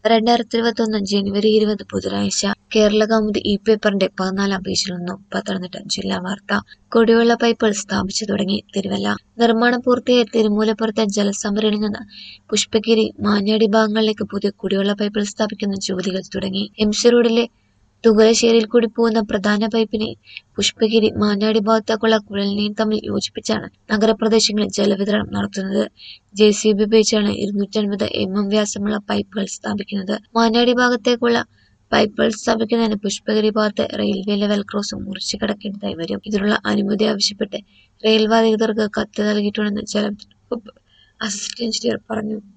രണ്ടായിരത്തി ഇരുപത്തൊന്ന് ജനുവരി ഇരുപത് ബുധനാഴ്ച കേരള കൗമുദി ഈ പേപ്പറിന്റെ പതിനാലാം പേജിൽ നിന്നും പത്തനംതിട്ട ജില്ലാ വാർത്ത കുടിവെള്ള പൈപ്പുകൾ സ്ഥാപിച്ചു തുടങ്ങി തിരുവല്ല നിർമ്മാണം പൂർത്തിയായ തിരുമൂലപ്പുറത്തെ ജലസംഭരണിയിൽ നിന്ന് പുഷ്പഗിരി മാഞ്ഞാടി ഭാഗങ്ങളിലേക്ക് പുതിയ കുടിവെള്ള പൈപ്പുകൾ സ്ഥാപിക്കുന്ന ജോലികൾ തുടങ്ങി എം സി റോഡിലെ തുകലശ്ശേരിയിൽ കൂടി പോകുന്ന പ്രധാന പൈപ്പിനെ പുഷ്പഗിരി മാഞ്ഞാടി ഭാഗത്തേക്കുള്ള കുഴലിനെയും തമ്മിൽ യോജിപ്പിച്ചാണ് നഗരപ്രദേശങ്ങളിൽ ജലവിതരണം നടത്തുന്നത് ജെ സി ബി ഉപയോഗിച്ചാണ് ഇരുന്നൂറ്റൻപത് എം എം വ്യാസമുള്ള പൈപ്പുകൾ സ്ഥാപിക്കുന്നത് മാഞ്ഞാടി ഭാഗത്തേക്കുള്ള പൈപ്പുകൾ സ്ഥാപിക്കുന്നതിന് പുഷ്പഗിരി ഭാഗത്തെ റെയിൽവേ ലെവൽ ക്രോസ് മുറിച്ചു കടക്കേണ്ടതായി വരും ഇതിനുള്ള അനുമതി ആവശ്യപ്പെട്ട് റെയിൽവേ അധികൃതർക്ക് കത്ത് നൽകിയിട്ടുണ്ടെന്ന് ജലം വകുപ്പ് അസിസ്റ്റന്റ് എഞ്ചിനീയർ പറഞ്ഞു